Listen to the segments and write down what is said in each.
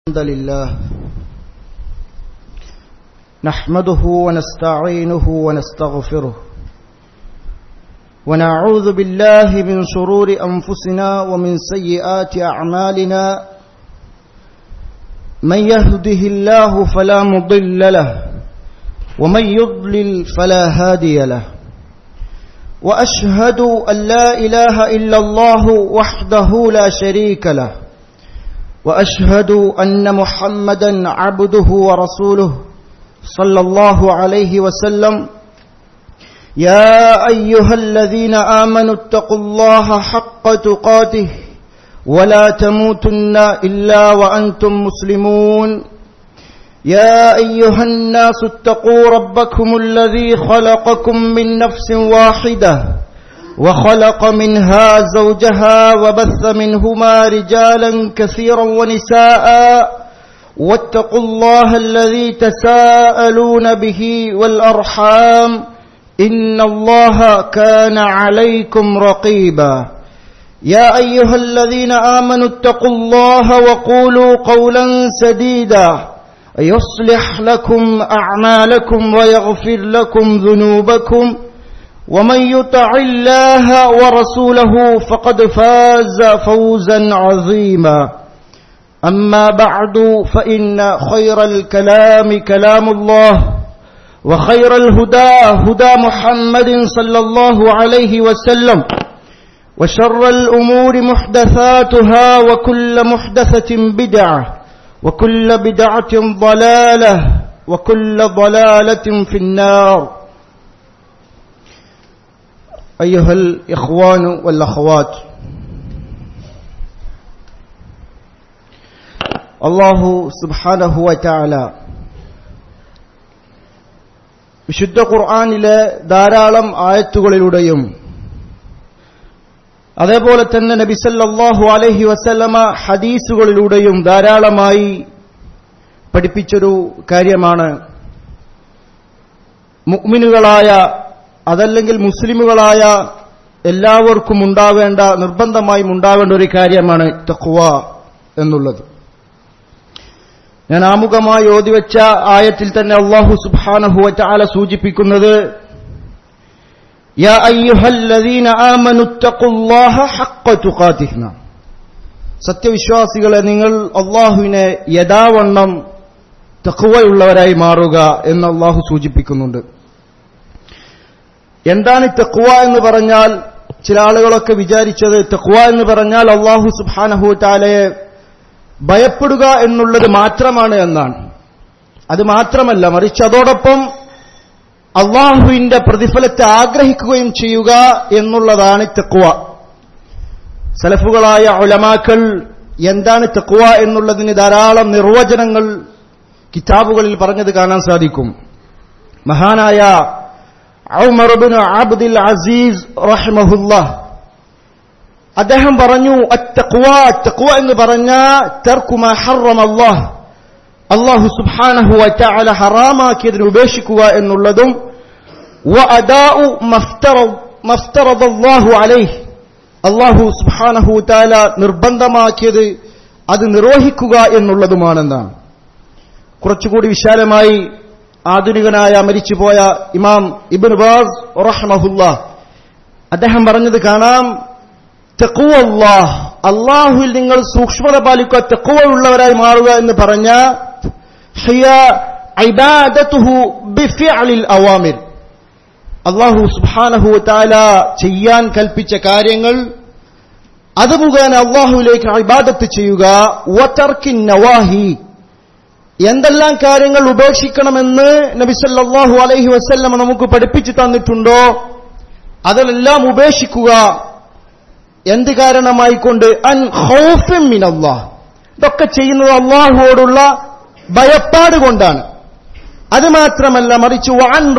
الحمد لله نحمده ونستعينه ونستغفره ونعوذ بالله من شرور أنفسنا ومن سيئات أعمالنا من يهده الله فلا مضل له ومن يضلل فلا هادي له وأشهد أن لا إله إلا الله وحده لا شريك له واشهد ان محمدا عبده ورسوله صلى الله عليه وسلم يا ايها الذين امنوا اتقوا الله حق تقاته ولا تموتن الا وانتم مسلمون يا ايها الناس اتقوا ربكم الذي خلقكم من نفس واحده وخلق منها زوجها وبث منهما رجالا كثيرا ونساء واتقوا الله الذي تساءلون به والارحام ان الله كان عليكم رقيبا يا ايها الذين امنوا اتقوا الله وقولوا قولا سديدا يصلح لكم اعمالكم ويغفر لكم ذنوبكم ومن يطع الله ورسوله فقد فاز فوزا عظيما اما بعد فان خير الكلام كلام الله وخير الهدى هدى محمد صلى الله عليه وسلم وشر الامور محدثاتها وكل محدثه بدعه وكل بدعه ضلاله وكل ضلاله في النار أيها الإخوان والأخوات അള്ളാഹു സുബാനഹുവ ചാല വിശുദ്ധ ഖുർആാനിലെ ധാരാളം ആയത്തുകളിലൂടെയും അതേപോലെ തന്നെ നബിസല്ലാഹു അലഹി വസല്ലമ ഹദീസുകളിലൂടെയും ധാരാളമായി പഠിപ്പിച്ചൊരു കാര്യമാണ് മുഗ്മിനുകളായ അതല്ലെങ്കിൽ മുസ്ലിമുകളായ എല്ലാവർക്കും ഉണ്ടാവേണ്ട നിർബന്ധമായും ഉണ്ടാവേണ്ട ഒരു കാര്യമാണ് തഖ്വ എന്നുള്ളത് ഞാൻ ആമുഖമായി ഓതിവെച്ച ആയത്തിൽ തന്നെ അള്ളാഹു സുബാനഹുവ ചാല സൂചിപ്പിക്കുന്നത് സത്യവിശ്വാസികളെ നിങ്ങൾ അള്ളാഹുവിനെ യഥാവണ്ണം തഖ്വയുള്ളവരായി മാറുക എന്ന് അള്ളാഹു സൂചിപ്പിക്കുന്നുണ്ട് എന്താണ് തെക്കുവ എന്ന് പറഞ്ഞാൽ ചില ആളുകളൊക്കെ വിചാരിച്ചത് തെക്കുവ എന്ന് പറഞ്ഞാൽ അള്ളാഹു സുബാനഹു താലയെ ഭയപ്പെടുക എന്നുള്ളത് മാത്രമാണ് എന്നാണ് അത് മാത്രമല്ല മറിച്ച് അതോടൊപ്പം അള്ളാഹുവിന്റെ പ്രതിഫലത്തെ ആഗ്രഹിക്കുകയും ചെയ്യുക എന്നുള്ളതാണ് തെക്കുവ സലഫുകളായ ഒലമാക്കൾ എന്താണ് തെക്കുവ എന്നുള്ളതിന് ധാരാളം നിർവചനങ്ങൾ കിതാബുകളിൽ പറഞ്ഞത് കാണാൻ സാധിക്കും മഹാനായ ഉമർ ബിൻ അബ്ദുൽ അസീസ് റഹ്മഹുല്ല അദ്ദേഹം പറഞ്ഞു അത്തഖ്വ തഖ്വ എന്ന് പറഞ്ഞ തർക്കു മാ ഹറമ അല്ലാഹ് അല്ലാഹു സുബ്ഹാനഹു വ തആല ഹറാമാക്കിയതിനെ ഉപേക്ഷിക്കുക എന്നുള്ളതും വഅദാഉ മഫ്തറദ അല്ലാഹു അലൈഹി അല്ലാഹു സുബ്ഹാനഹു തആല നിർബന്ധമാക്കിയത് അത് നിർവഹിക്കുക എന്നുള്ളതുമാണെന്നാണ് കുറച്ചുകൂടി വിശാലമായി ആധുനികനായ മരിച്ചുപോയ ഇമാം ഇബിൻ ബാസ് റഹ്മഹുല്ല അദ്ദേഹം പറഞ്ഞത് കാണാം തെക്കുവല്ലാഹ് അള്ളാഹുവിൽ നിങ്ങൾ സൂക്ഷ്മത പാലിക്കുക തെക്കുവ ഉള്ളവരായി മാറുക എന്ന് പറഞ്ഞ അവാമിർ അള്ളാഹു സുബാനഹു താല ചെയ്യാൻ കൽപ്പിച്ച കാര്യങ്ങൾ അത് മുഖേന അള്ളാഹുവിലേക്ക് ഇബാദത്ത് ചെയ്യുക നവാഹി എന്തെല്ലാം കാര്യങ്ങൾ ഉപേക്ഷിക്കണമെന്ന് നബിസല്ലാഹു അലൈഹി വസ്ല്ലം നമുക്ക് പഠിപ്പിച്ചു തന്നിട്ടുണ്ടോ അതിലെല്ലാം ഉപേക്ഷിക്കുക എന്ത് കാരണമായിക്കൊണ്ട് അൻ ഹൗഫിമിനല്ലാഹ് ഇതൊക്കെ ചെയ്യുന്നത് അള്ളാഹുവോടുള്ള ഭയപ്പാട് കൊണ്ടാണ് അത് മാത്രമല്ല മറിച്ച്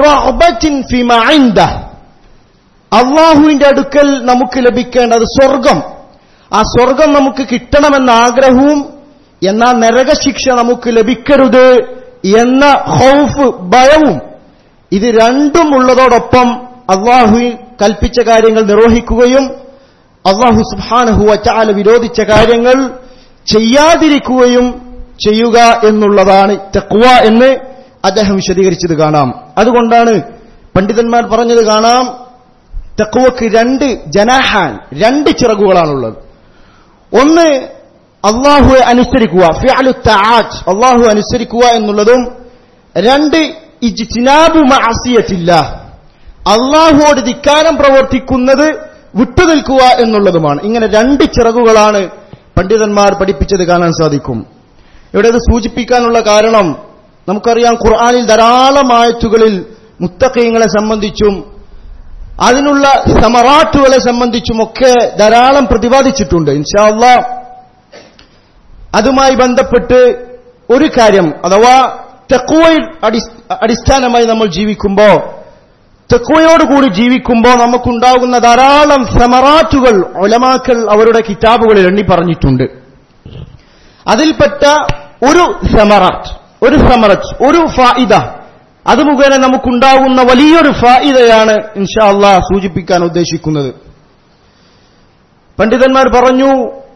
അള്ളാഹുവിന്റെ അടുക്കൽ നമുക്ക് ലഭിക്കേണ്ടത് സ്വർഗം ആ സ്വർഗം നമുക്ക് കിട്ടണമെന്ന ആഗ്രഹവും എന്നാൽ നരകശിക്ഷ നമുക്ക് ലഭിക്കരുത് എന്ന ഹൗഫ് ഭയവും ഇത് രണ്ടും ഉള്ളതോടൊപ്പം അള്ളാഹു കൽപ്പിച്ച കാര്യങ്ങൾ നിർവഹിക്കുകയും അള്ളാഹു സുബാനഹു വച്ചാല വിരോധിച്ച കാര്യങ്ങൾ ചെയ്യാതിരിക്കുകയും ചെയ്യുക എന്നുള്ളതാണ് തക്വ എന്ന് അദ്ദേഹം വിശദീകരിച്ചത് കാണാം അതുകൊണ്ടാണ് പണ്ഡിതന്മാർ പറഞ്ഞത് കാണാം തക്വക്ക് രണ്ട് ജനാഹാൻ രണ്ട് ചിറകുകളാണുള്ളത് ഒന്ന് അള്ളാഹുവെ അനുസരിക്കുക ഫിഅലു തആത്ത് അള്ളാഹു അനുസരിക്കുക എന്നുള്ളതും രണ്ട് ഇജ്തിനാബു മഅസിയത്തില്ല അള്ളാഹുവോട് ധിക്കാരം പ്രവർത്തിക്കുന്നത് വിട്ടുനിൽക്കുക എന്നുള്ളതുമാണ് ഇങ്ങനെ രണ്ട് ചിറകുകളാണ് പണ്ഡിതന്മാർ പഠിപ്പിച്ചത് കാണാൻ സാധിക്കും ഇവിടെ ഇത് സൂചിപ്പിക്കാനുള്ള കാരണം നമുക്കറിയാം ഖുർആാനിൽ ധാരാളം ആയത്തുകളിൽ മുത്തക്കയങ്ങളെ സംബന്ധിച്ചും അതിനുള്ള സമറാട്ടുകളെ സംബന്ധിച്ചുമൊക്കെ ധാരാളം പ്രതിപാദിച്ചിട്ടുണ്ട് ഇൻഷാ അള്ളാ അതുമായി ബന്ധപ്പെട്ട് ഒരു കാര്യം അഥവാ തെക്കുവയിൽ അടിസ്ഥാനമായി നമ്മൾ ജീവിക്കുമ്പോൾ തെക്കുവയോടുകൂടി ജീവിക്കുമ്പോൾ നമുക്കുണ്ടാകുന്ന ധാരാളം സമറാറ്റുകൾ ഒലമാക്കൾ അവരുടെ കിതാബുകളിൽ എണ്ണി പറഞ്ഞിട്ടുണ്ട് അതിൽപ്പെട്ട ഒരു സമറാറ്റ് ഒരു സമറത്ത് ഒരു ഫായിദ അത് മുഖേന നമുക്കുണ്ടാകുന്ന വലിയൊരു ഫായിദയാണ് ഇൻഷാ അള്ളാഹ് സൂചിപ്പിക്കാൻ ഉദ്ദേശിക്കുന്നത് പണ്ഡിതന്മാർ പറഞ്ഞു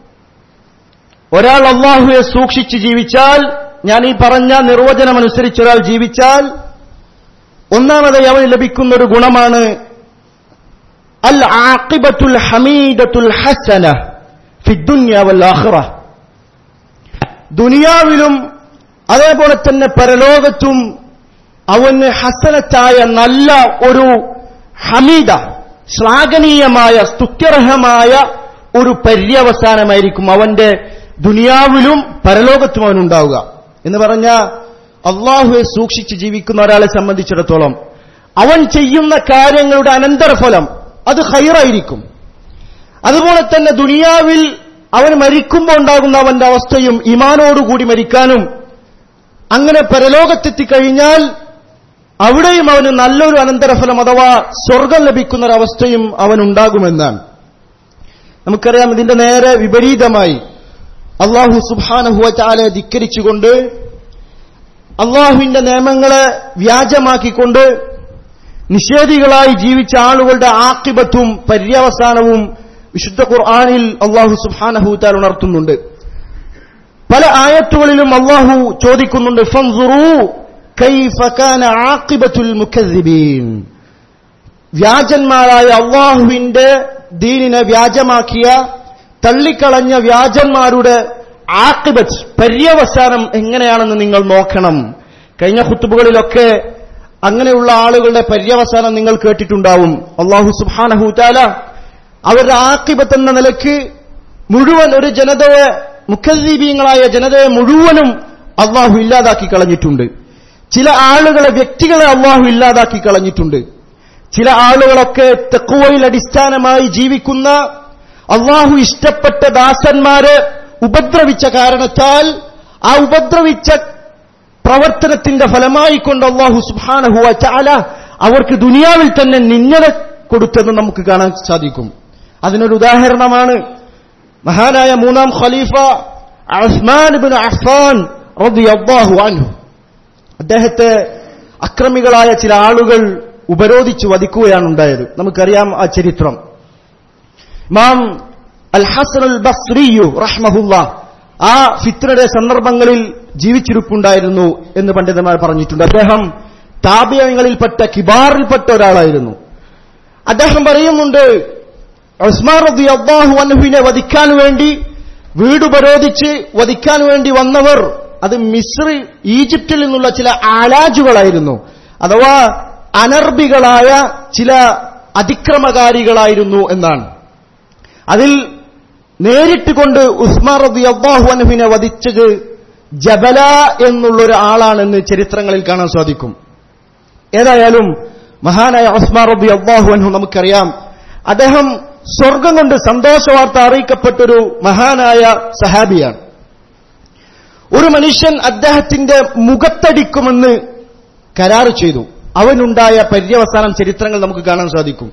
ഒരാൾ അള്ളാഹുവെ സൂക്ഷിച്ച് ജീവിച്ചാൽ ഞാൻ ഈ പറഞ്ഞ നിർവചനമനുസരിച്ച് ഒരാൾ ജീവിച്ചാൽ ഒന്നാമതായി അവന് ലഭിക്കുന്ന ഒരു ഗുണമാണ് അൽ ആഖിബത്തുൽ ഹമീദത്തുൽ ഹസന ഫിദ്ദുന്യ വൽ ആഖിറ ദുനിയാവിലും അതേപോലെ തന്നെ പരലോകത്തും അവന് ഹസനത്തായ നല്ല ഒരു ഹമീദ ശ്ലാഘനീയമായ സ്തുത്യർഹമായ ഒരു പര്യവസാനമായിരിക്കും അവന്റെ ദുനിയാവിലും പരലോകത്തും അവനുണ്ടാവുക എന്ന് പറഞ്ഞ അള്ളാഹുവെ സൂക്ഷിച്ച് ജീവിക്കുന്ന ഒരാളെ സംബന്ധിച്ചിടത്തോളം അവൻ ചെയ്യുന്ന കാര്യങ്ങളുടെ അനന്തരഫലം അത് ഹൈറായിരിക്കും അതുപോലെ തന്നെ ദുനിയാവിൽ അവൻ മരിക്കുമ്പോൾ ഉണ്ടാകുന്ന അവന്റെ അവസ്ഥയും ഇമാനോടുകൂടി മരിക്കാനും അങ്ങനെ പരലോകത്തെത്തിക്കഴിഞ്ഞാൽ അവിടെയും അവന് നല്ലൊരു അനന്തരഫലം അഥവാ സ്വർഗം ലഭിക്കുന്ന ഒരവസ്ഥയും അവനുണ്ടാകുമെന്നാണ് നമുക്കറിയാം ഇതിന്റെ നേരെ വിപരീതമായി അള്ളാഹു സുബാനഹുവ ചാലെ ധിക്കരിച്ചുകൊണ്ട് അള്ളാഹുവിന്റെ നിയമങ്ങളെ വ്യാജമാക്കിക്കൊണ്ട് നിഷേധികളായി ജീവിച്ച ആളുകളുടെ ആക്കിബത്തും പര്യവസാനവും വിശുദ്ധ ഖുർആാനിൽ അള്ളാഹു സുബാനഹുത്താൽ ഉണർത്തുന്നുണ്ട് പല ആയത്തുകളിലും അള്ളാഹു ചോദിക്കുന്നുണ്ട് ഫൻസുറു കൈഫ കാന ആഖിബത്തുൽ മുക്കദ്ദിബീൻ വ്യാജന്മാരായ അള്ളാഹുവിന്റെ ദീനിനെ വ്യാജമാക്കിയ തള്ളിക്കളഞ്ഞ വ്യാജന്മാരുടെ ആക്കിബത്ത് പര്യവസാനം എങ്ങനെയാണെന്ന് നിങ്ങൾ നോക്കണം കഴിഞ്ഞ കുത്തുബുകളിലൊക്കെ അങ്ങനെയുള്ള ആളുകളുടെ പര്യവസാനം നിങ്ങൾ കേട്ടിട്ടുണ്ടാവും അള്ളാഹു സുബാനഹുതാല അവരുടെ ആക്കിബത്ത് എന്ന നിലയ്ക്ക് മുഴുവൻ ഒരു ജനതയെ മുഖദ്ദീപീയങ്ങളായ ജനതയെ മുഴുവനും അള്ളാഹു ഇല്ലാതാക്കി കളഞ്ഞിട്ടുണ്ട് ചില ആളുകളെ വ്യക്തികളെ അള്ളാഹു ഇല്ലാതാക്കി കളഞ്ഞിട്ടുണ്ട് ചില ആളുകളൊക്കെ തെക്കുവയിൽ അടിസ്ഥാനമായി ജീവിക്കുന്ന അള്ളാഹു ഇഷ്ടപ്പെട്ട ദാസന്മാരെ ഉപദ്രവിച്ച കാരണത്താൽ ആ ഉപദ്രവിച്ച പ്രവർത്തനത്തിന്റെ ഫലമായി കൊണ്ട് അള്ളാഹു സുബാനഹുവ ചാല അവർക്ക് ദുനിയാവിൽ തന്നെ നിന്നത കൊടുത്തെന്ന് നമുക്ക് കാണാൻ സാധിക്കും അതിനൊരു ഉദാഹരണമാണ് മഹാനായ മൂന്നാം ഖലീഫ അസ്മാൻ ബിൻ അഫ്ഫാൻ റളിയല്ലാഹു അൻഹു അദ്ദേഹത്തെ അക്രമികളായ ചില ആളുകൾ ഉപരോധിച്ച് വധിക്കുകയാണ് ഉണ്ടായത് നമുക്കറിയാം ആ ചരിത്രം ഇമാം അൽ ഹസൻ അൽ ബസ്രിയു റഹ്മഹുല്ല ആ ഫിത്രയുടെ സന്ദർഭങ്ങളിൽ ജീവിച്ചിരിപ്പുണ്ടായിരുന്നു എന്ന് പണ്ഡിതന്മാർ പറഞ്ഞിട്ടുണ്ട് അദ്ദേഹം താപ്യങ്ങളിൽപ്പെട്ട കിബാറിൽപ്പെട്ട ഒരാളായിരുന്നു അദ്ദേഹം പറയുന്നുണ്ട് ഉസ്മാൻ റബി അള്ളാഹു അൻഹുവിനെ വധിക്കാൻ വേണ്ടി വീട് ഉപരോധിച്ച് വധിക്കാൻ വേണ്ടി വന്നവർ അത് മിസ്രി ഈജിപ്തിൽ നിന്നുള്ള ചില ആലാജുകളായിരുന്നു അഥവാ അനർബികളായ ചില അതിക്രമകാരികളായിരുന്നു എന്നാണ് അതിൽ നേരിട്ട് കൊണ്ട് ഉസ്മാൻ റബി അള്ളാഹു അൻഹുവിനെ വധിച്ചത് ജബല എന്നുള്ളൊരു ആളാണെന്ന് ചരിത്രങ്ങളിൽ കാണാൻ സാധിക്കും ഏതായാലും മഹാനായ ഉസ്മാൻ റബി അള്ളാഹു അൻഹു നമുക്കറിയാം അദ്ദേഹം സ്വർഗം കൊണ്ട് സന്തോഷവാർത്ത അറിയിക്കപ്പെട്ടൊരു മഹാനായ സഹാബിയാണ് ഒരു മനുഷ്യൻ അദ്ദേഹത്തിന്റെ മുഖത്തടിക്കുമെന്ന് കരാറ് ചെയ്തു അവനുണ്ടായ പര്യവസാനം ചരിത്രങ്ങൾ നമുക്ക് കാണാൻ സാധിക്കും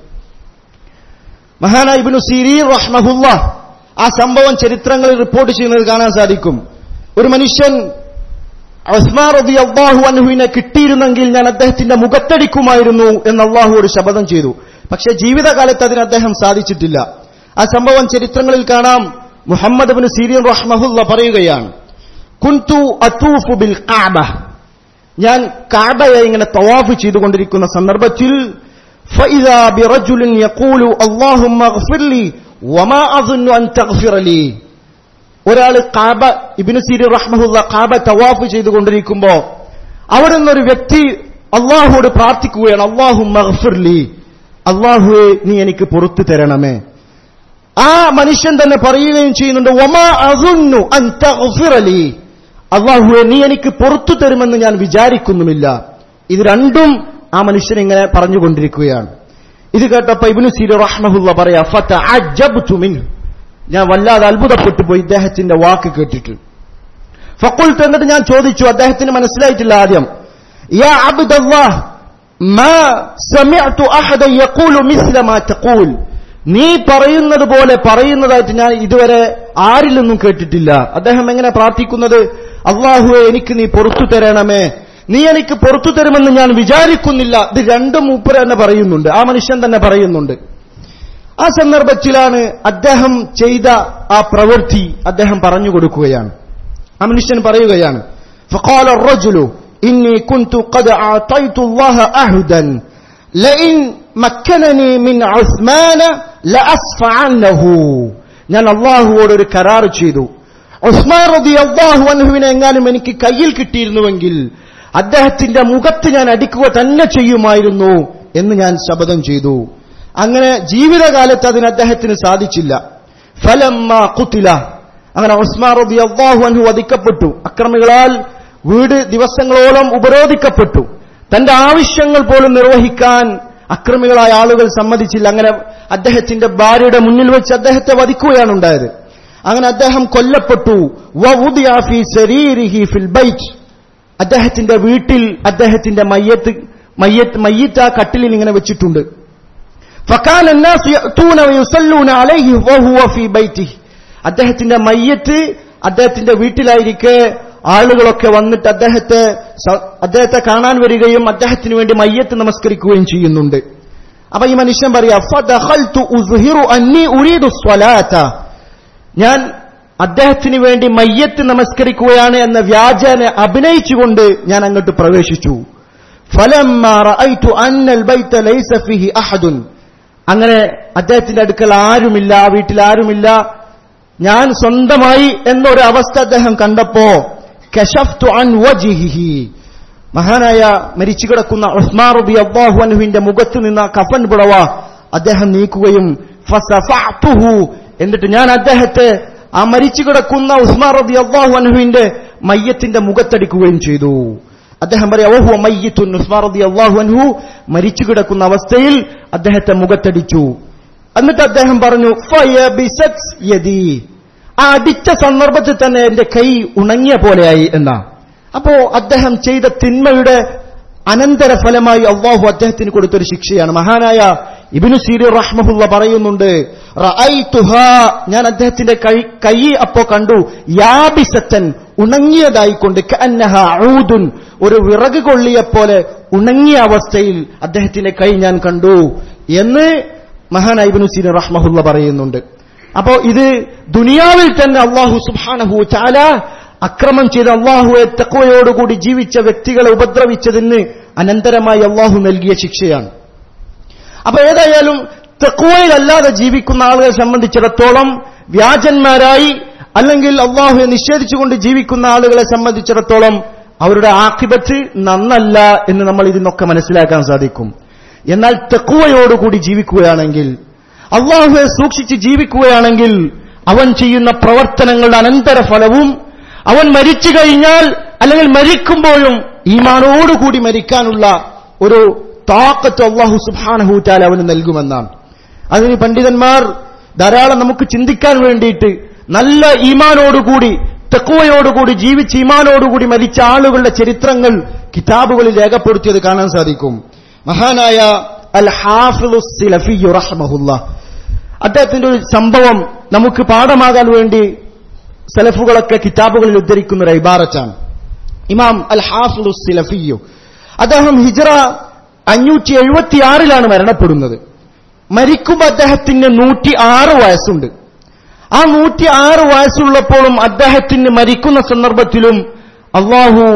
മഹാനായ ഇബിനു സീരീർ റഹ്മഹുല്ല ആ സംഭവം ചരിത്രങ്ങളിൽ റിപ്പോർട്ട് ചെയ്യുന്നത് കാണാൻ സാധിക്കും ഒരു മനുഷ്യൻ അസ്മാ റബി അള്ളാഹു അൻഹുവിനെ കിട്ടിയിരുന്നെങ്കിൽ ഞാൻ അദ്ദേഹത്തിന്റെ മുഖത്തടിക്കുമായിരുന്നു എന്ന് അള്ളാഹുവോട് ശപഥം ചെയ്തു പക്ഷെ ജീവിതകാലത്ത് അതിന് അദ്ദേഹം സാധിച്ചിട്ടില്ല ആ സംഭവം ചരിത്രങ്ങളിൽ കാണാം മുഹമ്മദ് ബിൻ സീരിയൻ റഹ്മഹുല്ല പറയുകയാണ് കുന്തു അത്തൂഫു ബിൽ കാബ ഞാൻ കാബയെ ഇങ്ങനെ തവാഫ് ചെയ്തുകൊണ്ടിരിക്കുന്ന സന്ദർഭത്തിൽ فإذا برجل يقول اللهم اغفر لي وما أظن أن تغفر لي ഒരാൾ കാബ ഇബിനു സീരി റഹ്മഹുല്ല കാബ തവാഫ് ചെയ്തുകൊണ്ടിരിക്കുമ്പോ അവിടെ നിന്നൊരു വ്യക്തി അള്ളാഹുവോട് പ്രാർത്ഥിക്കുകയാണ് അള്ളാഹു മഹ്ഫിർലി അള്ളാഹുവെ നീ എനിക്ക് പുറത്തു തരണമേ ആ മനുഷ്യൻ തന്നെ പറയുകയും ചെയ്യുന്നുണ്ട് ഒമാ അസുന്നു അലി അള്ളാഹുവെ നീ എനിക്ക് പുറത്തു തരുമെന്ന് ഞാൻ വിചാരിക്കുന്നുമില്ല ഇത് രണ്ടും ആ മനുഷ്യൻ ഇങ്ങനെ പറഞ്ഞുകൊണ്ടിരിക്കുകയാണ് ഇത് കേട്ടപ്പോ ഇബിനു സീരി റഹ്മഹുല്ല പറയാ ഫത്ത അജബ്തു മിൻഹു ഞാൻ വല്ലാതെ അത്ഭുതപ്പെട്ടു പോയി ഇദ്ദേഹത്തിന്റെ വാക്ക് കേട്ടിട്ട് ഫക്കുൽ എന്നിട്ട് ഞാൻ ചോദിച്ചു അദ്ദേഹത്തിന് മനസ്സിലായിട്ടില്ല ആദ്യം യാ അബ്ദല്ലാഹ് മാ സമിഅ്തു അഹദൻ യഖൂലു മിസ്ല മാ തഖൂൽ നീ പറയുന്നത് പോലെ പറയുന്നതായിട്ട് ഞാൻ ഇതുവരെ ആരിൽ നിന്നും കേട്ടിട്ടില്ല അദ്ദേഹം എങ്ങനെ പ്രാർത്ഥിക്കുന്നത് അള്ളാഹുവെ എനിക്ക് നീ പുറത്തു തരണമേ നീ എനിക്ക് പുറത്തു തരുമെന്ന് ഞാൻ വിചാരിക്കുന്നില്ല ഇത് രണ്ടും മൂപ്പര് തന്നെ പറയുന്നുണ്ട് ആ മനുഷ്യൻ തന്നെ പറയുന്നുണ്ട് ആ സന്ദർഭത്തിലാണ് അദ്ദേഹം ചെയ്ത ആ പ്രവൃത്തി അദ്ദേഹം പറഞ്ഞു കൊടുക്കുകയാണ് ആ മനുഷ്യൻ പറയുകയാണ് فقال الرجل إني كنت قد أعطيت الله أهدا لئن مكنني من عثمان لأصفعنه ഞാൻ അള്ളാഹുവോട് ഒരു കരാർ ചെയ്തു ഉസ്മാൻ റബി അള്ളാഹു അൻഹുവിനെ എങ്ങാനും എനിക്ക് കയ്യിൽ കിട്ടിയിരുന്നുവെങ്കിൽ അദ്ദേഹത്തിന്റെ മുഖത്ത് ഞാൻ അടിക്കുക തന്നെ ചെയ്യുമായിരുന്നു എന്ന് ഞാൻ ശപഥം ചെയ്തു അങ്ങനെ ജീവിതകാലത്ത് അതിന് അദ്ദേഹത്തിന് സാധിച്ചില്ല ഫലമ്മ കുത്തില അങ്ങനെ ഉസ്മാൻ റബി അള്ളാഹു അൻഹു വധിക്കപ്പെട്ടു അക്രമികളാൽ വീട് ദിവസങ്ങളോളം ഉപരോധിക്കപ്പെട്ടു തന്റെ ആവശ്യങ്ങൾ പോലും നിർവഹിക്കാൻ അക്രമികളായ ആളുകൾ സമ്മതിച്ചില്ല അങ്ങനെ അദ്ദേഹത്തിന്റെ ഭാര്യയുടെ മുന്നിൽ വെച്ച് അദ്ദേഹത്തെ വധിക്കുകയാണ് ഉണ്ടായത് അങ്ങനെ അദ്ദേഹം കൊല്ലപ്പെട്ടു വഉദിയാഫി ശരീരിഹി ഫിൽ ബൈറ്റ് അദ്ദേഹത്തിന്റെ വീട്ടിൽ അദ്ദേഹത്തിന്റെ മയ്യത്ത് മയ്യത്ത് മയ്യത്ത് ആ കട്ടിലിൽ ഇങ്ങനെ വെച്ചിട്ടുണ്ട് فكان الناس يأتون ويصلون عليه وهو في بيته അദ്ദേഹത്തിന്റെ മയ്യത്ത് അദ്ദേഹത്തിന്റെ വീട്ടിലായിരിക്കെ ആളുകളൊക്കെ വന്നിട്ട് അദ്ദേഹത്തെ അദ്ദേഹത്തെ കാണാൻ വരികയും അദ്ദേഹത്തിന് വേണ്ടി മയ്യത്ത് നമസ്കരിക്കുകയും ചെയ്യുന്നുണ്ട് അപ്പൊ ഈ മനുഷ്യൻ പറയാ ഞാൻ അദ്ദേഹത്തിന് വേണ്ടി മയ്യത്ത് നമസ്കരിക്കുകയാണ് എന്ന വ്യാജന അഭിനയിച്ചുകൊണ്ട് ഞാൻ അങ്ങോട്ട് പ്രവേശിച്ചു അങ്ങനെ അദ്ദേഹത്തിന്റെ അടുക്കൽ ആരുമില്ല ആ വീട്ടിൽ ആരുമില്ല ഞാൻ സ്വന്തമായി എന്നൊരു അവസ്ഥ അദ്ദേഹം കണ്ടപ്പോ കശഫ്തു അൻ വജിഹിഹി മഹാനായ മരിച്ചു കിടക്കുന്ന ഉസ്മാൻ റബി അബ്ബാഹു അനുവിന്റെ മുഖത്ത് നിന്ന കഫൻ പുടവ അദ്ദേഹം നീക്കുകയും ഫസഫഅതുഹു എന്നിട്ട് ഞാൻ അദ്ദേഹത്തെ ആ മരിച്ചു കിടക്കുന്ന ഉസ്മാൻ റബി അബ്ബാഹു അനുവിന്റെ മയ്യത്തിന്റെ മുഖത്തടിക്കുകയും ചെയ്തു അദ്ദേഹം പറയാം ഓഹു മയ്യത്തുൻ ഉസ്മാൻ റബി അള്ളാഹു അൻഹു മരിച്ചു കിടക്കുന്ന അവസ്ഥയിൽ അദ്ദേഹത്തെ മുഖത്തടിച്ചു എന്നിട്ട് അദ്ദേഹം പറഞ്ഞു ഫയബിസത് യദി ആ അടിച്ച സന്ദർഭത്തിൽ തന്നെ എന്റെ കൈ ഉണങ്ങിയ പോലെയായി എന്നാ അപ്പോ അദ്ദേഹം ചെയ്ത തിന്മയുടെ അനന്തരഫലമായി അള്ളാഹു അദ്ദേഹത്തിന് കൊടുത്തൊരു ശിക്ഷയാണ് മഹാനായ ഇബിനു സീരി റഹ്മഹുല്ല പറയുന്നുണ്ട് ഞാൻ അദ്ദേഹത്തിന്റെ കൈ കൈ അപ്പോ കണ്ടു യാബിസത്തൻ ഉണങ്ങിയതായിക്കൊണ്ട് ഊദുൻ ഒരു വിറക് കൊള്ളിയെപ്പോലെ ഉണങ്ങിയ അവസ്ഥയിൽ അദ്ദേഹത്തിന്റെ കൈ ഞാൻ കണ്ടു എന്ന് മഹാനായ ഇബിനു സീരി റഹ്മഹുല്ല പറയുന്നുണ്ട് അപ്പോ ഇത് ദുനിയാവിൽ തന്നെ അള്ളാഹു സുബാനഹു ചാല അക്രമം ചെയ്ത് അള്ളാഹുവെ തക്വയോടുകൂടി ജീവിച്ച വ്യക്തികളെ ഉപദ്രവിച്ചതിന് അനന്തരമായി അള്ളാഹു നൽകിയ ശിക്ഷയാണ് അപ്പൊ ഏതായാലും തെക്കുവയിലല്ലാതെ ജീവിക്കുന്ന ആളുകളെ സംബന്ധിച്ചിടത്തോളം വ്യാജന്മാരായി അല്ലെങ്കിൽ അള്ളാഹുവെ നിഷേധിച്ചുകൊണ്ട് ജീവിക്കുന്ന ആളുകളെ സംബന്ധിച്ചിടത്തോളം അവരുടെ ആക്കിബത്ത് നന്നല്ല എന്ന് നമ്മൾ ഇതിനൊക്കെ മനസ്സിലാക്കാൻ സാധിക്കും എന്നാൽ തെക്കുവയോടുകൂടി ജീവിക്കുകയാണെങ്കിൽ അള്ളാഹുവെ സൂക്ഷിച്ച് ജീവിക്കുകയാണെങ്കിൽ അവൻ ചെയ്യുന്ന പ്രവർത്തനങ്ങളുടെ അനന്തരഫലവും അവൻ മരിച്ചു കഴിഞ്ഞാൽ അല്ലെങ്കിൽ മരിക്കുമ്പോഴും ഈമാനോടുകൂടി മരിക്കാനുള്ള ഒരു താക്കത്ത് അള്ളാഹു സുബാനഹൂറ്റാൽ അവന് നൽകുമെന്നാണ് അതിന് പണ്ഡിതന്മാർ ധാരാളം നമുക്ക് ചിന്തിക്കാൻ വേണ്ടിയിട്ട് നല്ല ഈമാനോടുകൂടി തെക്കുവയോടുകൂടി ജീവിച്ച് ഈമാനോടുകൂടി മരിച്ച ആളുകളുടെ ചരിത്രങ്ങൾ കിതാബുകളിൽ രേഖപ്പെടുത്തിയത് കാണാൻ സാധിക്കും മഹാനായ അൽ ഹാഫിലി റഹ്മഹുല്ല അദ്ദേഹത്തിന്റെ ഒരു സംഭവം നമുക്ക് പാഠമാകാൻ വേണ്ടി സലഫുകളൊക്കെ കിതാബുകളിൽ ഉദ്ധരിക്കുന്ന ഒരു ഇബാറത്താണ് ഇമാം അൽ ഹാഫിലു സിലഫിയു അദ്ദേഹം ഹിജറ അഞ്ഞൂറ്റി എഴുപത്തിയാറിലാണ് മരണപ്പെടുന്നത് മരിക്കുമ്പോൾ അദ്ദേഹത്തിന് നൂറ്റി ആറ് വയസ്സുണ്ട് ആ നൂറ്റി ആറ് വയസ്സുള്ളപ്പോഴും അദ്ദേഹത്തിന് മരിക്കുന്ന സന്ദർഭത്തിലും അള്ളാഹു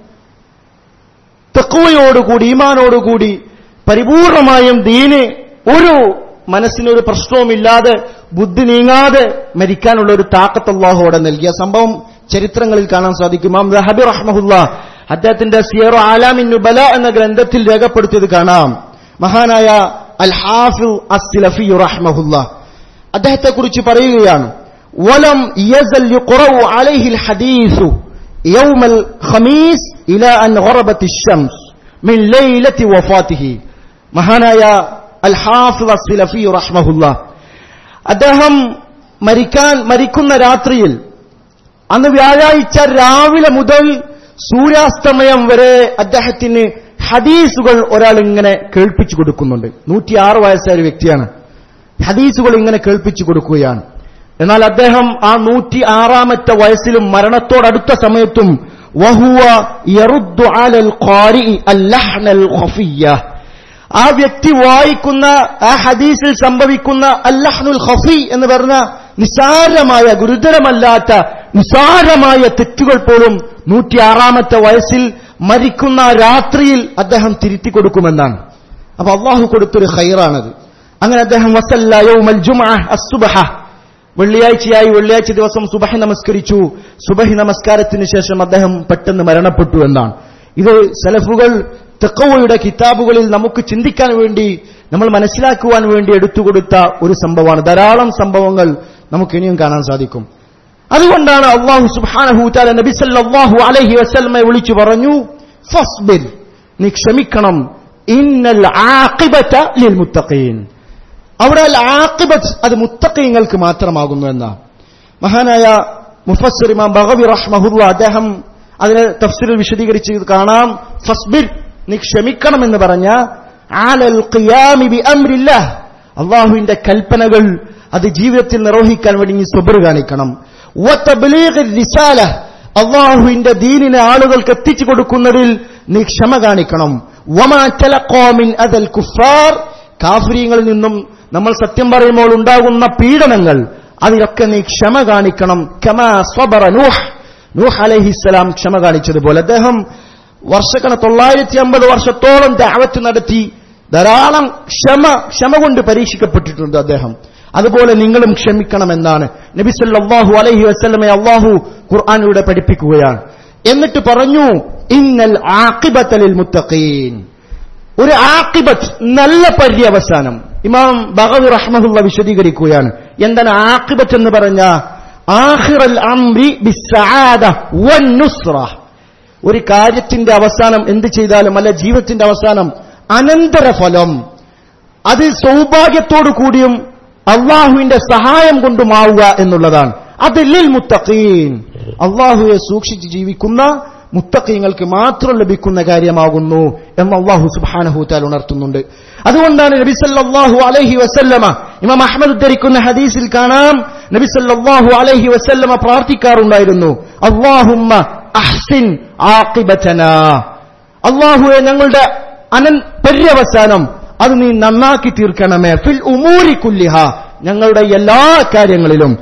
തെക്കുവയോടുകൂടി ഈമാനോടുകൂടി പരിപൂർണമായും ദീന് ഒരു മനസ്സിനൊരു പ്രശ്നവുമില്ലാതെ ബുദ്ധി നീങ്ങാതെ മരിക്കാനുള്ള ഒരു താക്കത്ത് അള്ളാഹു അവിടെ നൽകിയ സംഭവം ചരിത്രങ്ങളിൽ കാണാൻ സാധിക്കും ഇമാം റഹബി റഹ്മഹുല്ല അദ്ദേഹത്തിന്റെ സിയറോ ആലാമിൻ നുബല എന്ന ഗ്രന്ഥത്തിൽ രേഖപ്പെടുത്തിയത് കാണാം മഹാനായ അൽ ഹാഫിൽ അസ്ലഫി റഹ്മഹുല്ല അദ്ദേഹത്തെ കുറിച്ച് പറയുകയാണ് വലം യസൽ യുഖറഉ അലൈഹി الحديث يوم الخميس إلى أن غربت الشمس من ليلة وفاته മഹാനായ അൽ ഹാഫിദ് അസ്ലഫി റഹ്മഹുല്ല അദ്ദേഹം മരിക്കാൻ മരിക്കുന്ന രാത്രിയിൽ അന്ന് വ്യാഴാഴ്ച രാവിലെ മുതൽ സൂര്യാസ്തമയം വരെ അദ്ദേഹത്തിന് ഹദീസുകൾ ഒരാൾ ഇങ്ങനെ കേൾപ്പിച്ചു കൊടുക്കുന്നുണ്ട് നൂറ്റിയാറ് വയസ്സായ ഒരു വ്യക്തിയാണ് ഹദീസുകൾ ഇങ്ങനെ കേൾപ്പിച്ചു കൊടുക്കുകയാണ് എന്നാൽ അദ്ദേഹം ആ നൂറ്റി ആറാമത്തെ വയസ്സിലും മരണത്തോടടുത്ത സമയത്തും വഹുവ യറുദ്ദു അലൽ ഖാരിഇ അല്ലഹ്നൽ ഖഫിയ്യ ആ വ്യക്തി വായിക്കുന്ന ആ ഹദീസിൽ സംഭവിക്കുന്ന അല്ലഹ്നുൽ ഖഫി എന്ന് പറഞ്ഞ നിസാരമായ ഗുരുതരമല്ലാത്ത നിസാരമായ തെറ്റുകൾ പോലും നൂറ്റിയാറാമത്തെ വയസ്സിൽ മരിക്കുന്ന രാത്രിയിൽ അദ്ദേഹം തിരുത്തി കൊടുക്കുമെന്നാണ് അപ്പൊ അള്ളാഹു കൊടുത്തൊരു ഹൈറാണത് അങ്ങനെ അദ്ദേഹം വസല്ല യൗമൽ ജുമഅ അസ്സുബഹ വെള്ളിയാഴ്ചയായി വെള്ളിയാഴ്ച ദിവസം സുബഹി നമസ്കരിച്ചു സുബഹി നമസ്കാരത്തിന് ശേഷം അദ്ദേഹം പെട്ടെന്ന് മരണപ്പെട്ടു എന്നാണ് ഇത് സലഫുകൾ തെക്കവയുടെ കിതാബുകളിൽ നമുക്ക് ചിന്തിക്കാൻ വേണ്ടി നമ്മൾ മനസ്സിലാക്കുവാൻ വേണ്ടി എടുത്തുകൊടുത്ത ഒരു സംഭവമാണ് ധാരാളം സംഭവങ്ങൾ നമുക്ക് ഇനിയും കാണാൻ സാധിക്കും അതുകൊണ്ടാണ് അള്ളാഹു സുബാനഹൂത്താല നബി സല്ലല്ലാഹു അലൈഹി വസല്ലമയെ വിളിച്ചു പറഞ്ഞു ഫസ്ബിർ നീ ക്ഷമിക്കണം ഇന്നൽ ആഖിബത ലിൽ മുത്തഖീൻ അവിടെ അൽ ആഖിബത്ത് അത് മുത്തഖീങ്ങൾക്ക് മാത്രമാകുന്നു എന്ന മഹാനായ മുഫസ്സിർ ഇമാം ബഗവി റഹ്മഹുല്ല അദ്ദേഹം അതിനെ തഫ്സീറിൽ വിശദീകരിച്ച് കാണാം ഫസ്ബിർ നീ ക്ഷമിക്കണമെന്ന് പറഞ്ഞ ആലൽ ഖിയാമി ബി അംരില്ലാഹ് അള്ളാഹുവിന്റെ കൽപ്പനകൾ അത് ജീവിതത്തിൽ നിർവഹിക്കാൻ വേണ്ടി നീ സുബർ കാണിക്കണം റിസാല അള്ളാഹുവിന്റെ ദീനിനെ ആളുകൾക്ക് എത്തിച്ചു കൊടുക്കുന്നതിൽ നീ ക്ഷമ കാണിക്കണം വമാറ്റലക്കോമിൻ അതൽ കുഫാർ കാഫ്രീങ്ങളിൽ നിന്നും നമ്മൾ സത്യം പറയുമ്പോൾ ഉണ്ടാകുന്ന പീഡനങ്ങൾ അതിലൊക്കെ നീ ക്ഷമ കാണിക്കണം കമാ സ്വബറ നൂഹ് നൂഹ് അലഹിസ്സലാം ക്ഷമ കാണിച്ചതുപോലെ അദ്ദേഹം വർഷക്കണ തൊള്ളായിരത്തി അമ്പത് വർഷത്തോളം ദാവത്ത് നടത്തി ധാരാളം ക്ഷമ ക്ഷമ കൊണ്ട് പരീക്ഷിക്കപ്പെട്ടിട്ടുണ്ട് അദ്ദേഹം അതുപോലെ നിങ്ങളും ക്ഷമിക്കണമെന്നാണ് നബി സല്ലല്ലാഹു അലൈഹി വസല്ലമെ അള്ളാഹു ഖുർആാനിലൂടെ പഠിപ്പിക്കുകയാണ് എന്നിട്ട് പറഞ്ഞു ഇന്നൽ ആഖിബത്തലിൽ മുത്തഖീൻ ഒരു ആഖിബത്ത് നല്ല പര്യവസാനം ഇമാം ബഗവി റഹ്മഹുള്ള വിശദീകരിക്കുകയാണ് എന്താണ് ആഖിബത്ത് എന്ന് പറഞ്ഞ ആഹിറൽ അംരി ബിസ്സആദ വന്നുസ്റ ഒരു കാര്യത്തിന്റെ അവസാനം എന്ത് ചെയ്താലും അല്ല ജീവിതത്തിന്റെ അവസാനം അനന്തരഫലം അത് സൗഭാഗ്യത്തോടു കൂടിയും അള്ളാഹുവിന്റെ സഹായം കൊണ്ടുമാവുക എന്നുള്ളതാണ് അത് ലിൽ മുത്തഖീൻ അള്ളാഹുവെ സൂക്ഷിച്ച് ജീവിക്കുന്ന മുത്തഖീങ്ങൾക്ക് മാത്രം ലഭിക്കുന്ന കാര്യമാകുന്നു എന്ന് അള്ളാഹു സുബാനഹുത്താൽ ഉണർത്തുന്നുണ്ട് അതുകൊണ്ടാണ് നബി സല്ലല്ലാഹു അലൈഹി വസല്ലമ ഇമാം അഹമ്മദ് ഉദ്ധരിക്കുന്ന ഹദീസിൽ കാണാം നബി സല്ലല്ലാഹു അലൈഹി വസല്ലമ പ്രാർത്ഥിക്കാറുണ്ടായിരുന്നു അള്ളാഹുമ്മ അഹ്സിൻ ആഖിബതന അള്ളാഹുവെ ഞങ്ങളുടെ അനൻ പര്യവസാനം അത് നീ നന്നാക്കി തീർക്കണമേ ഫിൽ ഉമൂരി കുല്ലിഹ ഞങ്ങളുടെ എല്ലാ കാര്യങ്ങളിലും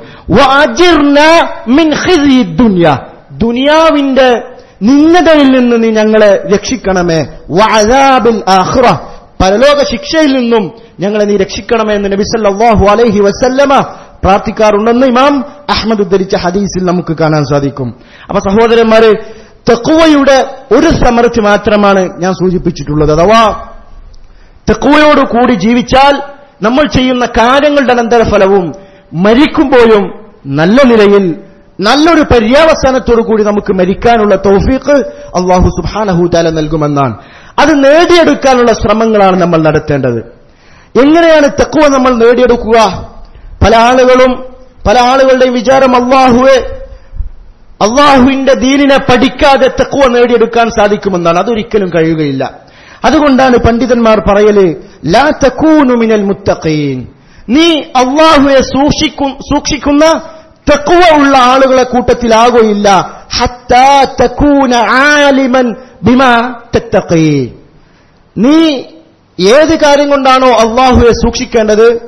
മിൻ ദുനിയ ദുനിയാവിന്റെ നിന്ദതയിൽ നിന്ന് നീ ഞങ്ങളെ രക്ഷിക്കണമേ വഅദാബിൽ ആഖിറ പരലോക ശിക്ഷയിൽ നിന്നും ഞങ്ങളെ നീ രക്ഷിക്കണമേ എന്ന് നബി സല്ലല്ലാഹു അലൈഹി വസല്ലമ പ്രാർത്ഥിക്കാറുണ്ടെന്ന് ഇമാം അഹമ്മദ് ഉദ്ധരിച്ച ഹദീസിൽ നമുക്ക് കാണാൻ സാധിക്കും അപ്പൊ സഹോദരന്മാരെ തെക്കുവയുടെ ഒരു സമൃദ്ധി മാത്രമാണ് ഞാൻ സൂചിപ്പിച്ചിട്ടുള്ളത് അഥവാ തെക്കുവയോട് കൂടി ജീവിച്ചാൽ നമ്മൾ ചെയ്യുന്ന കാര്യങ്ങളുടെ അനന്തരഫലവും മരിക്കുമ്പോഴും നല്ല നിലയിൽ നല്ലൊരു പര്യാവസാനത്തോടു കൂടി നമുക്ക് മരിക്കാനുള്ള തൗഫീഖ് അള്ളാഹു സുബാനഹൂതാല നൽകുമെന്നാണ് അത് നേടിയെടുക്കാനുള്ള ശ്രമങ്ങളാണ് നമ്മൾ നടത്തേണ്ടത് എങ്ങനെയാണ് തെക്കുവ നമ്മൾ നേടിയെടുക്കുക പല ആളുകളും പല ആളുകളുടെയും വിചാരം അള്ളാഹുവെ അള്ളാഹുവിന്റെ ദീനിനെ പഠിക്കാതെ തെക്കുവ നേടിയെടുക്കാൻ സാധിക്കുമെന്നാണ് അതൊരിക്കലും കഴിയുകയില്ല അതുകൊണ്ടാണ് പണ്ഡിതന്മാർ പറയല് ലാ തക്കൂനു മിനൽ മുത്തഖീൻ നീ അള്ളാഹുവെ സൂക്ഷിക്കും സൂക്ഷിക്കുന്ന തെക്കുവ ഉള്ള ആളുകളെ കൂട്ടത്തിലാകുകയില്ല ഹത്താ തക്കൂന ആലിമൻ ബിമാ തത്തഖീ നീ ഏത് കാര്യം കൊണ്ടാണോ അള്ളാഹുവെ സൂക്ഷിക്കേണ്ടത്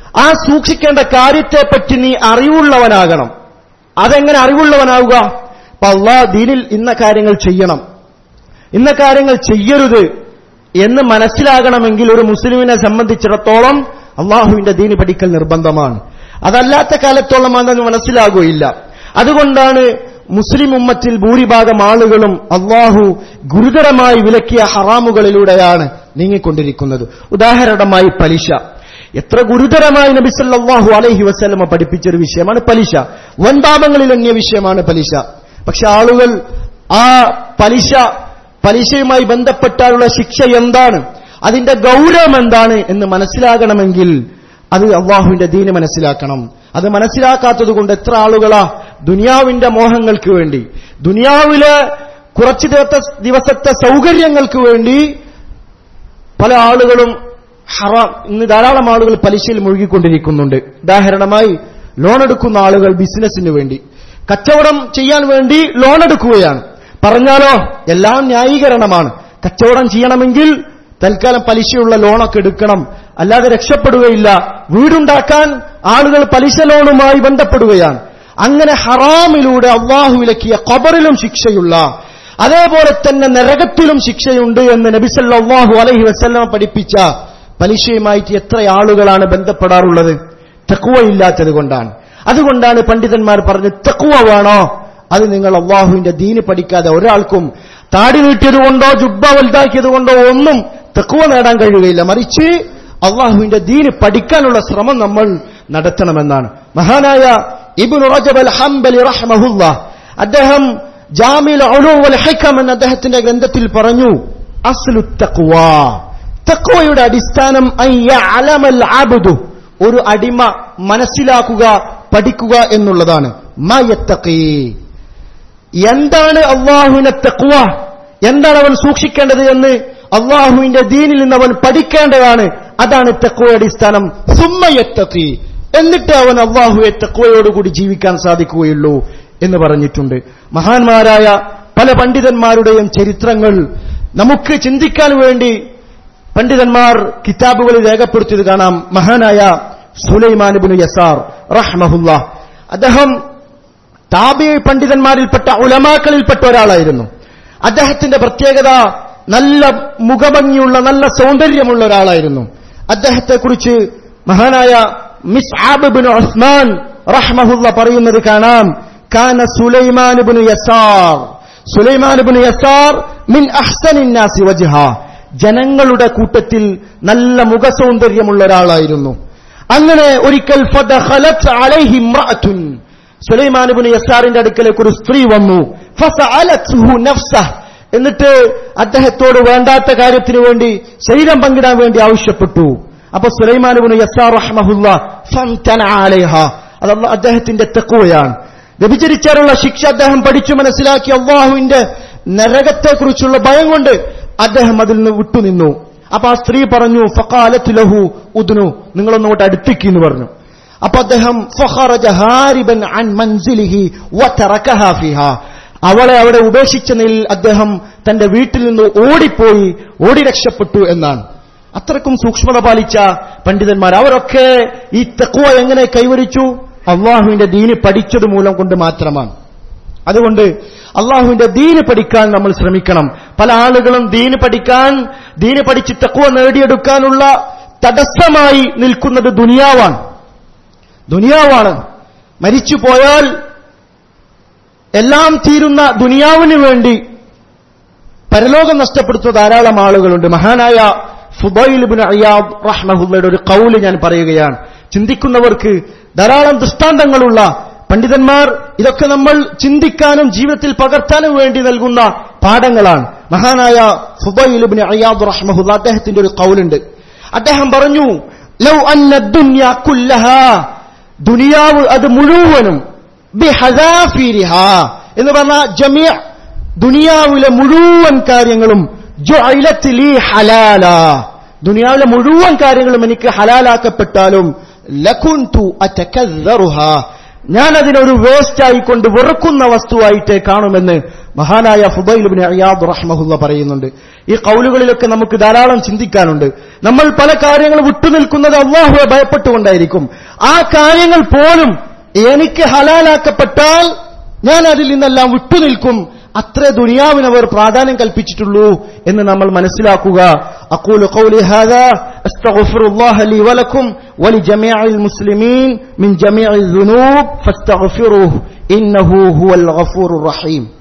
ആ സൂക്ഷിക്കേണ്ട കാര്യത്തെപ്പറ്റി നീ അറിവുള്ളവനാകണം അതെങ്ങനെ അറിവുള്ളവനാവുക അപ്പൊ അള്ളാഹ് ദീനിൽ ഇന്ന കാര്യങ്ങൾ ചെയ്യണം ഇന്ന കാര്യങ്ങൾ ചെയ്യരുത് എന്ന് മനസ്സിലാകണമെങ്കിൽ ഒരു മുസ്ലിമിനെ സംബന്ധിച്ചിടത്തോളം അള്ളാഹുവിന്റെ ദീന് പഠിക്കൽ നിർബന്ധമാണ് അതല്ലാത്ത കാലത്തോളം അതൊന്നും മനസ്സിലാകുകയില്ല അതുകൊണ്ടാണ് മുസ്ലിം ഉമ്മത്തിൽ ഭൂരിഭാഗം ആളുകളും അള്ളാഹു ഗുരുതരമായി വിലക്കിയ ഹറാമുകളിലൂടെയാണ് നീങ്ങിക്കൊണ്ടിരിക്കുന്നത് ഉദാഹരണമായി പലിശ എത്ര ഗുരുതരമായി നബി സല്ലല്ലാഹു അലൈഹി വസല്ലമ പഠിപ്പിച്ചൊരു വിഷയമാണ് പലിശ വൻപാപങ്ങളിൽ എണ്ണിയ വിഷയമാണ് പലിശ പക്ഷെ ആളുകൾ ആ പലിശ പലിശയുമായി ബന്ധപ്പെട്ടാലുള്ള ശിക്ഷ എന്താണ് അതിന്റെ ഗൗരവം എന്താണ് എന്ന് മനസ്സിലാകണമെങ്കിൽ അത് അള്ളാഹുവിന്റെ ദീന് മനസ്സിലാക്കണം അത് മനസ്സിലാക്കാത്തത് കൊണ്ട് എത്ര ആളുകളാ ദുനിയാവിന്റെ മോഹങ്ങൾക്ക് വേണ്ടി ദുനിയാവിലെ കുറച്ച് ദിവസത്തെ ദിവസത്തെ സൗകര്യങ്ങൾക്ക് വേണ്ടി പല ആളുകളും ഹറാം ഇന്ന് ധാരാളം ആളുകൾ പലിശയിൽ മുഴുകിക്കൊണ്ടിരിക്കുന്നുണ്ട് ഉദാഹരണമായി ലോൺ എടുക്കുന്ന ആളുകൾ ബിസിനസിന് വേണ്ടി കച്ചവടം ചെയ്യാൻ വേണ്ടി ലോൺ എടുക്കുകയാണ് പറഞ്ഞാലോ എല്ലാം ന്യായീകരണമാണ് കച്ചവടം ചെയ്യണമെങ്കിൽ തൽക്കാലം പലിശയുള്ള ലോണൊക്കെ എടുക്കണം അല്ലാതെ രക്ഷപ്പെടുകയില്ല വീടുണ്ടാക്കാൻ ആളുകൾ പലിശ ലോണുമായി ബന്ധപ്പെടുകയാണ് അങ്ങനെ ഹറാമിലൂടെ അള്ളാഹു വിലക്കിയ ഖബറിലും ശിക്ഷയുള്ള അതേപോലെ തന്നെ നരകത്തിലും ശിക്ഷയുണ്ട് എന്ന് നബിസല്ലാഹു അലൈഹി വസ്ലമ പഠിപ്പിച്ച പലിശയുമായിട്ട് എത്ര ആളുകളാണ് ബന്ധപ്പെടാറുള്ളത് തെക്കുവയില്ലാത്തത് കൊണ്ടാണ് അതുകൊണ്ടാണ് പണ്ഡിതന്മാർ പറഞ്ഞ് തെക്കുവ വേണോ അത് നിങ്ങൾ അള്ളാഹുവിന്റെ ദീന് പഠിക്കാതെ ഒരാൾക്കും താടി നീട്ടിയത് കൊണ്ടോ ജുബ്ബ വലുതാക്കിയത് കൊണ്ടോ ഒന്നും തെക്കുവ നേടാൻ കഴിയുകയില്ല മറിച്ച് അള്ളാഹുവിന്റെ ദീന് പഠിക്കാനുള്ള ശ്രമം നമ്മൾ നടത്തണമെന്നാണ് മഹാനായ ഇബുൻ റജബ് അൽ ഹംബലി റഹ്മഹുല്ല അദ്ദേഹം ജാമിൽ ഒഴുവൽ ഹൈക്കം എന്ന അദ്ദേഹത്തിന്റെ ഗ്രന്ഥത്തിൽ പറഞ്ഞു അസ്ലു തക്വ തക്വയുടെ അടിസ്ഥാനം അലമൽ ആബുദു ഒരു അടിമ മനസ്സിലാക്കുക പഠിക്കുക എന്നുള്ളതാണ് മയത്തക്കീ എന്താണ് അള്ളാഹുവിനെ തക്വ എന്താണ് അവൻ സൂക്ഷിക്കേണ്ടത് എന്ന് അള്ളാഹുവിന്റെ ദീനിൽ നിന്ന് അവൻ പഠിക്കേണ്ടതാണ് അതാണ് തെക്കുവ അടിസ്ഥാനം സുമ്മയത്തക്കി എന്നിട്ട് അവൻ അള്ളാഹുവെ തെക്കുവയോടുകൂടി ജീവിക്കാൻ സാധിക്കുകയുള്ളൂ എന്ന് പറഞ്ഞിട്ടുണ്ട് മഹാന്മാരായ പല പണ്ഡിതന്മാരുടെയും ചരിത്രങ്ങൾ നമുക്ക് ചിന്തിക്കാൻ വേണ്ടി പണ്ഡിതന്മാർ കിതാബുകളിൽ രേഖപ്പെടുത്തിയത് കാണാം മഹാനായ സുലൈമാനുബിന് യസാർ റഹ്മഹുല്ല അദ്ദേഹം താബി പണ്ഡിതന്മാരിൽപ്പെട്ട ഉലമാക്കളിൽപ്പെട്ട ഒരാളായിരുന്നു അദ്ദേഹത്തിന്റെ പ്രത്യേകത നല്ല മുഖഭംഗിയുള്ള നല്ല സൗന്ദര്യമുള്ള ഒരാളായിരുന്നു അദ്ദേഹത്തെക്കുറിച്ച് മഹാനായ മിസ് ആബിബിൻ ഉസ്മാൻ റഹ്മഹുല്ല പറയുന്നത് കാണാം കാന സുലൈമാനുബിന് യസാർ സുലൈമാനുബിന് യസാർ മിൻ അഹ്സനിന്നാസി വജ്ഹ ജനങ്ങളുടെ കൂട്ടത്തിൽ നല്ല മുഖസൗന്ദര്യമുള്ള ഒരാളായിരുന്നു അങ്ങനെ ഒരിക്കൽ ഫദഖലത് അലൈഹി ഇംറഅത്തുൻ സുലൈമാനുബിന് യസാറിന്റെ അടുക്കലേക്ക് ഒരു സ്ത്രീ വന്നു ഫസഅലത്ഹു നഫ്സഹ് എന്നിട്ട് അദ്ദേഹത്തോട് വേണ്ടാത്ത കാര്യത്തിന് വേണ്ടി ശരീരം പങ്കിടാൻ വേണ്ടി ആവശ്യപ്പെട്ടു അപ്പൊ സുലൈമാനുബിന് യസാർ റഹ്മഹുല്ല ഫംതനഅലൈഹ അത് അല്ലാഹ് അദ്ദേഹത്തിന്റെ തെക്കുവയാണ് വ്യഭിചരിച്ചാലുള്ള ശിക്ഷ അദ്ദേഹം പഠിച്ചു മനസ്സിലാക്കി അള്ളാഹുവിന്റെ നരകത്തെക്കുറിച്ചുള്ള ഭയം കൊണ്ട് അദ്ദേഹം അതിൽ നിന്ന് വിട്ടുനിന്നു അപ്പൊ ആ സ്ത്രീ പറഞ്ഞു ഫക്കാലത്ത് ലഹു ഉദ്നു നിങ്ങളൊന്നുകൊണ്ട് അടുത്തേക്ക് എന്ന് പറഞ്ഞു അപ്പൊ അദ്ദേഹം ഫഖറജ ഹാരിബൻ അൻ മൻസിലിഹി വതറകഹ ഫിഹാ അവളെ അവിടെ ഉപേക്ഷിച്ച നിലയിൽ അദ്ദേഹം തന്റെ വീട്ടിൽ നിന്ന് ഓടിപ്പോയി ഓടി രക്ഷപ്പെട്ടു എന്നാണ് അത്രക്കും സൂക്ഷ്മത പാലിച്ച പണ്ഡിതന്മാർ അവരൊക്കെ ഈ തെക്കുവ എങ്ങനെ കൈവരിച്ചു അള്ളാഹുവിന്റെ ദീന് പഠിച്ചത് മൂലം കൊണ്ട് മാത്രമാണ് അതുകൊണ്ട് അള്ളാഹുവിന്റെ ദീന് പഠിക്കാൻ നമ്മൾ ശ്രമിക്കണം പല ആളുകളും ദീന് പഠിക്കാൻ ദീന് പഠിച്ച് തക്കുവ നേടിയെടുക്കാനുള്ള തടസ്സമായി നിൽക്കുന്നത് ദുനിയാവാണ് ദുനിയാവാണ് മരിച്ചു പോയാൽ എല്ലാം തീരുന്ന ദുനിയാവിന് വേണ്ടി പരലോകം നഷ്ടപ്പെടുത്തുന്ന ധാരാളം ആളുകളുണ്ട് മഹാനായ ഫുബൈലിബിൻ അയ്യാബ് റഹ്മഹുല്ലയുടെ ഒരു കൗല് ഞാൻ പറയുകയാണ് ചിന്തിക്കുന്നവർക്ക് ധാരാളം ദൃഷ്ടാന്തങ്ങളുള്ള പണ്ഡിതന്മാർ ഇതൊക്കെ നമ്മൾ ചിന്തിക്കാനും ജീവിതത്തിൽ പകർത്താനും വേണ്ടി നൽകുന്ന പാഠങ്ങളാണ് മഹാനായ ഫുബൈലിബിൻ അയ്യാബ് റഹ്മഹുല്ല അദ്ദേഹത്തിന്റെ ഒരു കൗലുണ്ട് അദ്ദേഹം പറഞ്ഞു ലൗ അന്ന ദുന്യ കുല്ലഹ ദുനിയാവ് അത് മുഴുവനും ബിഹദാഫിരിഹ എന്ന് പറഞ്ഞ ജമിയ ദുനിയാവിലെ മുഴുവൻ കാര്യങ്ങളും ജുഅലത്ത് ലീ ഹലാല ദുനിയാവിലെ മുഴുവൻ കാര്യങ്ങളും എനിക്ക് ഹലാലാക്കപ്പെട്ടാലും ലകുൻതു അതകദ്ദറുഹ ഞാൻ അതിനൊരു വേസ്റ്റ് ആയിക്കൊണ്ട് വെറുക്കുന്ന വസ്തുവായിട്ട് കാണുമെന്ന് മഹാനായ ഫുബൈലുബിന് അയ്യാദ് റഹ്മഹുല്ല പറയുന്നുണ്ട് ഈ കൗലുകളിലൊക്കെ നമുക്ക് ധാരാളം ചിന്തിക്കാനുണ്ട് നമ്മൾ പല കാര്യങ്ങളും വിട്ടുനിൽക്കുന്നത് അള്ളാഹുവെ ഭയപ്പെട്ടുകൊണ്ടായിരിക്കും ആ കാര്യങ്ങൾ പോലും എനിക്ക് ഹലാലാക്കപ്പെട്ടാൽ ഞാൻ അതിൽ നിന്നെല്ലാം വിട്ടുനിൽക്കും അത്ര ദുനിയാവിനവർ പ്രാധാന്യം കൽപ്പിച്ചിട്ടുള്ളൂ എന്ന് നമ്മൾ മനസ്സിലാക്കുക അക്കൂൽ ഖൗലി ഹാദാ അസ്തഗ്ഫിറുല്ലാഹ ലി വലക്കും വലിജമീഇൽ മുസ്ലിമീൻ മിൻ ജമീഇൽ ദുനൂബ് ഫസ്തഗ്ഫിറുഹു ഇന്നഹു ഹുവൽ ഗഫൂറുർ റഹീം